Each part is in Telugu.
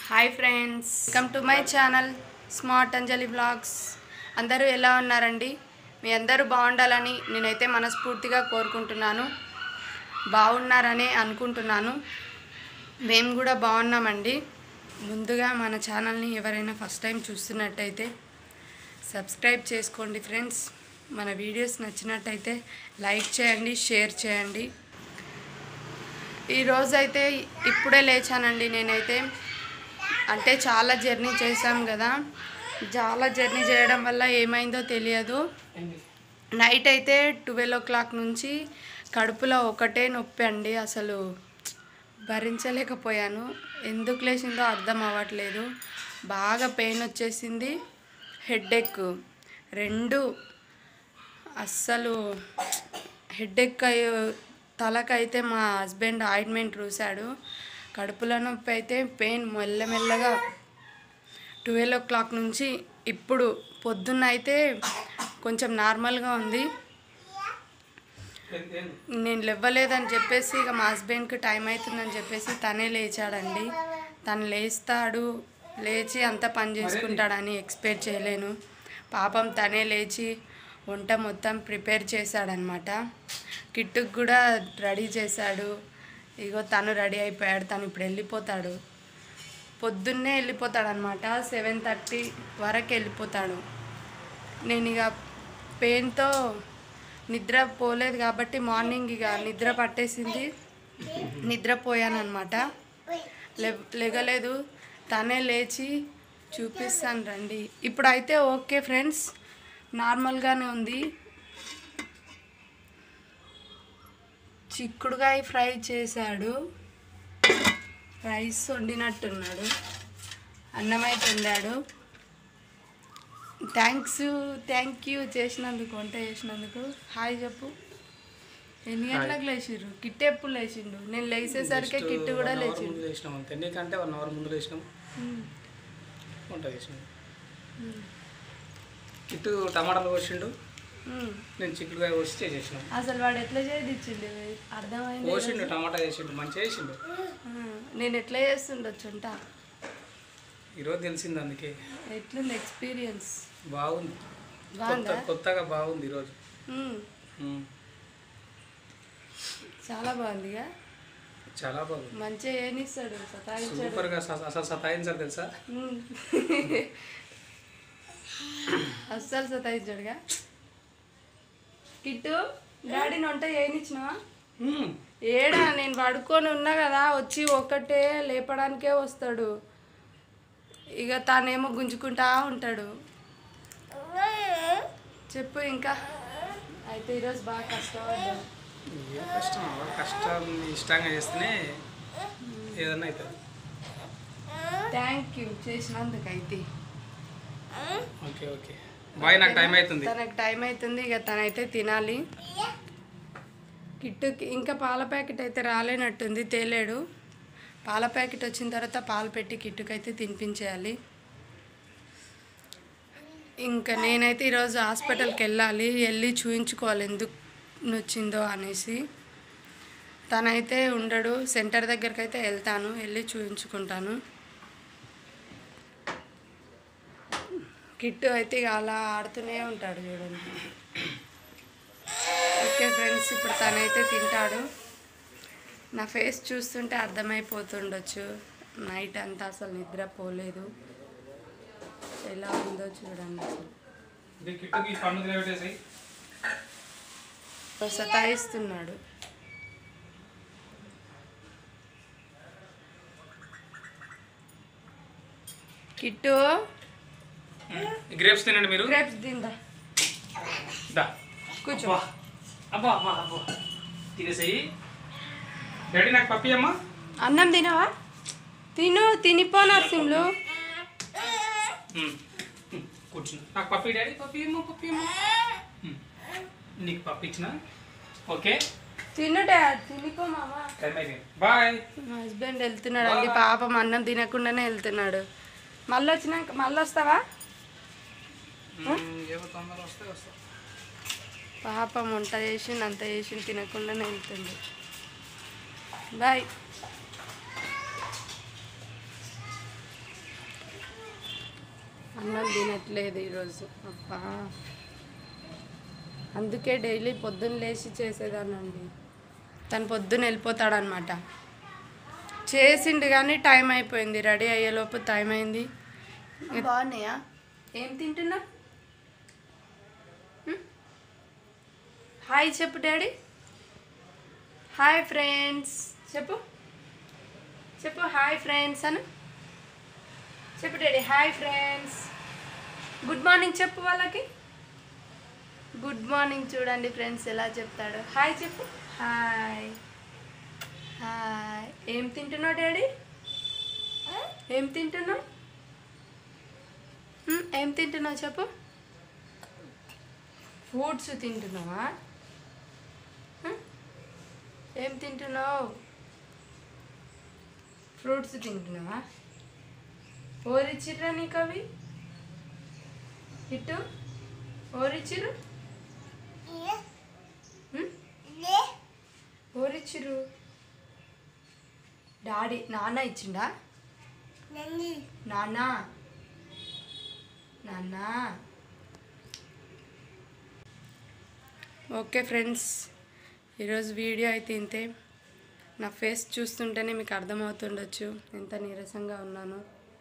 Hi friends welcome to my channel smart Anjali blogs అందరూ ఎలా ఉన్నారండి మీ అందరూ బాగుండాలని నేనైతే మనస్ఫూర్తిగా కోరుకుంటున్నాను బాగున్నారని అనుకుంటున్నాను మేము కూడా బాగున్నామండి ముందుగా మన ఛానల్ని ఎవరైనా ఫస్ట్ టైం చూస్తున్నట్టయితే సబ్స్క్రైబ్ చేసుకోండి ఫ్రెండ్స్ మన వీడియోస్ నచ్చినట్టయితే లైక్ చేయండి షేర్ చేయండి ఈరోజు అయితే ఇప్పుడే లేచానండి నేనైతే అంటే చాలా జర్నీ చేశాం కదా చాలా జర్నీ చేయడం వల్ల ఏమైందో తెలియదు నైట్ అయితే ట్వెల్వ్ ఓ క్లాక్ నుంచి కడుపులో ఒకటే నొప్పి అండి అసలు భరించలేకపోయాను ఎందుకు లేచిందో అర్థం అవ్వట్లేదు బాగా పెయిన్ వచ్చేసింది హెడ్ఎక్ రెండు అస్సలు హెడ్ఎక్ తలకైతే మా హస్బెండ్ ఆయింట్మెంట్ రూసాడు కడుపులో నొప్పి అయితే పెయిన్ మెల్లమెల్లగా ట్వెల్వ్ ఓ క్లాక్ నుంచి ఇప్పుడు పొద్దున్న అయితే కొంచెం నార్మల్గా ఉంది నేను లేవ్వలేదని చెప్పేసి ఇక మా హస్బెండ్కి టైం అవుతుందని చెప్పేసి తనే లేచాడండి తను లేస్తాడు లేచి అంతా పని చేసుకుంటాడని ఎక్స్పెక్ట్ చేయలేను పాపం తనే లేచి వంట మొత్తం ప్రిపేర్ చేశాడనమాట కిట్టుకు కూడా రెడీ చేశాడు ఇగో తను రెడీ అయిపోయాడు తను ఇప్పుడు వెళ్ళిపోతాడు పొద్దున్నే వెళ్ళిపోతాడు అనమాట సెవెన్ థర్టీ వరకు వెళ్ళిపోతాడు నేను ఇక పెయిన్తో నిద్ర పోలేదు కాబట్టి మార్నింగ్ ఇక నిద్ర పట్టేసింది నిద్రపోయాను అనమాట లెగలేదు తనే లేచి చూపిస్తాను రండి ఇప్పుడైతే ఓకే ఫ్రెండ్స్ నార్మల్గానే ఉంది చిక్కుడుకాయ ఫ్రై చేశాడు రైస్ వండినట్టున్నాడు అన్నం అయితే వండాడు థ్యాంక్స్ థ్యాంక్ యూ చేసినందుకు వంట చేసినందుకు హాయ్ చెప్పు ఎన్ని గంటలకు లేచిర్రు కిట్ ఎప్పుడు లేచిండు నేను లేచేసరికి కిట్ కూడా లేచిండు ముందు లేచినాం అంతే నీకంటే వన్ అవర్ ముందు లేచినాం వంట చేసినాం ఇటు టమాటాలు కోసిండు ఉమ్. నేను చిక్కుడుకాయ కోసి చేసేసినాం అసలు వాడు ఎట్లా చేయదిచ్చిండు అర్థమైంది కోసిండు టమాటా చేసిండు మంచిగా చేసిండు నేను ఎట్లా చేస్తుండొచ్చు వంట ఈరోజు తెలిసింది అందుకే ఎట్లుంది ఎక్స్పీరియన్స్ బాగుంది కొత్త బాగుందా కొత్తగా బాగుంది ఈరోజు ఉమ్. ఉమ్, చాలా బాగుందిగా చాలా బాగుంది మంచిగా ఏనిస్తాడు సతాయించాడు సూపర్గా స- అసలు సతాయించారు తెలుసా ఉమ్. అస్సలు సతాయించాడుగా కిట్టు డాడీని వంట చేయనిచ్చినావా ఉమ్, ఏడా నేను పడుకొని ఉన్నా కదా వచ్చి ఒక్కటే లేపడానికే వస్తాడు ఇక తానేమో గుంజుకుంటా ఉంటాడు చెప్పు ఇంకా అయితే ఈరోజు బాగా కష్టపడ్డాడు ఏ కష్టం వాడు కష్టం ఇష్టంగా చేస్తేనే ఏదన్నా అవుతుంది థ్యాంక్ యూ చేసినందుకు అయితే ఓకే ఓకే బాయ్ నాకు టైం అవుతుంది తనకు టైం అవుతుంది ఇక తనైతే తినాలి కిట్టుకి ఇంకా పాల ప్యాకెట్ అయితే రాలేనట్టుంది తేలేడు పాల ప్యాకెట్ వచ్చిన తర్వాత పాలు పెట్టి కిట్టుకైతే తినిపించేయాలి ఇంకా నేనైతే ఈరోజు హాస్పిటల్కి వెళ్ళాలి వెళ్ళి చూయించుకోవాలి ఎందుకు వచ్చిందో అనేసి తనైతే ఉండడు సెంటర్ దగ్గరికి అయితే వెళ్తాను వెళ్ళి చూయించుకుంటాను కిట్టు అయితే ఇక అలా ఆడుతూనే ఉంటాడు చూడండి ఓకే ఫ్రెండ్స్ ఇప్పుడు తనైతే తింటాడు నా ఫేస్ చూస్తుంటే అర్థమైపోతుండొచ్చు నైట్ అంతా అసలు నిద్ర పోలేదు ఎలా ఉందో చూడండి అసలు ఇది కిట్టుకి పండు తినబెట్టేసాయి సతాయిస్తున్నాడు కిట్టు గ్రేప్స్ తినండి మీరు గ్రేప్స్ తిందా దా కూర్చో అబ్బా అబ్బా అబ్బా అబ్బా తినేసాయి డాడీ నాకు పప్పి అమ్మా అన్నం తినవా తిను తినిపో నరసింహులు ఉమ్, ఉమ్, కూర్చున్నా నాకు పప్పి డాడీ పప్పి అమ్మా పప్పి అమ్మా ఉమ్, నీకు పప్పి ఇచ్చిన ఓకే తిను డాడ్ తినిపో మామ టైం అయిపోయింది బాయ్ మా హస్బెండ్ వెళ్తున్నాడు అండి పాపం అన్నం తినకుండానే వెళ్తున్నాడు మళ్ళీ వచ్చినాక మళ్ళీ వస్తావా ఏమో తొందర వస్తే వస్తా పాపం వంట చేసి అంత చేసి తినకుండానే వెళ్తుంది బాయ్ అన్నం తినట్లేదు ఈరోజు అబ్బా అందుకే డైలీ పొద్దున్న లేచి చేసేదానండి తను పొద్దున్న వెళ్ళిపోతాడనమాట చేసిండు కానీ టైం అయిపోయింది రెడీ అయ్యేలోపు టైం అయింది బాగున్నాయా ఏం తింటున్నా హ్మ్? హాయ్ చెప్పు డాడీ హాయ్ ఫ్రెండ్స్ చెప్పు చెప్పు హాయ్ ఫ్రెండ్స్ అను చెప్పు daddy hi friends good morning చెప్పు వాళ్ళకి గుడ్ మార్నింగ్ చూడండి ఫ్రెండ్స్ ఎలా చెప్తాడు హాయ్ చెప్పు హాయ్ హాయ్ ఏం తింటున్నావు డాడీ ఏం తింటున్నావు హ్మ్, ఏం తింటున్నావు చెప్పు ఫ్రూట్స్ తింటున్నావా హ్మ్? ఏం తింటున్నావు ఫ్రూట్స్ తింటున్నావా ఓరిచ్చిర్రా నీకు అవి ఇటు ఓరిచ్చిరు హ్మ్? ఓరిచ్చిరు డాడీ నాన్న ఇచ్చిండా నాన్న నాన్న ఓకే ఫ్రెండ్స్ ఈరోజు వీడియో అయితే ఇంతే నా ఫేస్ చూస్తుంటేనే మీకు అర్థమవుతుండొచ్చు ఎంత నీరసంగా ఉన్నాను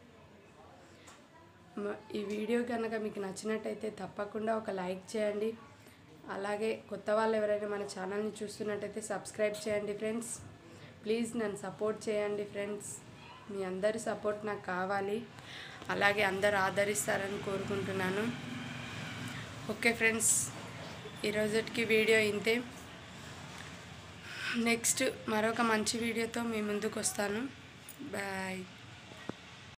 మ- ఈ వీడియో కనుక మీకు నచ్చినట్టయితే తప్పకుండా ఒక లైక్ చేయండి అలాగే కొత్త వాళ్ళు ఎవరైనా మన ఛానల్ని చూస్తున్నట్టయితే సబ్స్క్రైబ్ చేయండి ఫ్రెండ్స్ ప్లీజ్ నన్ను సపోర్ట్ చేయండి ఫ్రెండ్స్ మీ అందరి సపోర్ట్ నాకు కావాలి అలాగే అందరు ఆదరిస్తారని కోరుకుంటున్నాను ఓకే ఫ్రెండ్స్ ఈరోజుకి వీడియో ఇంతే నెక్స్ట్ మరొక మంచి వీడియోతో మీ ముందుకు వస్తాను బాయ్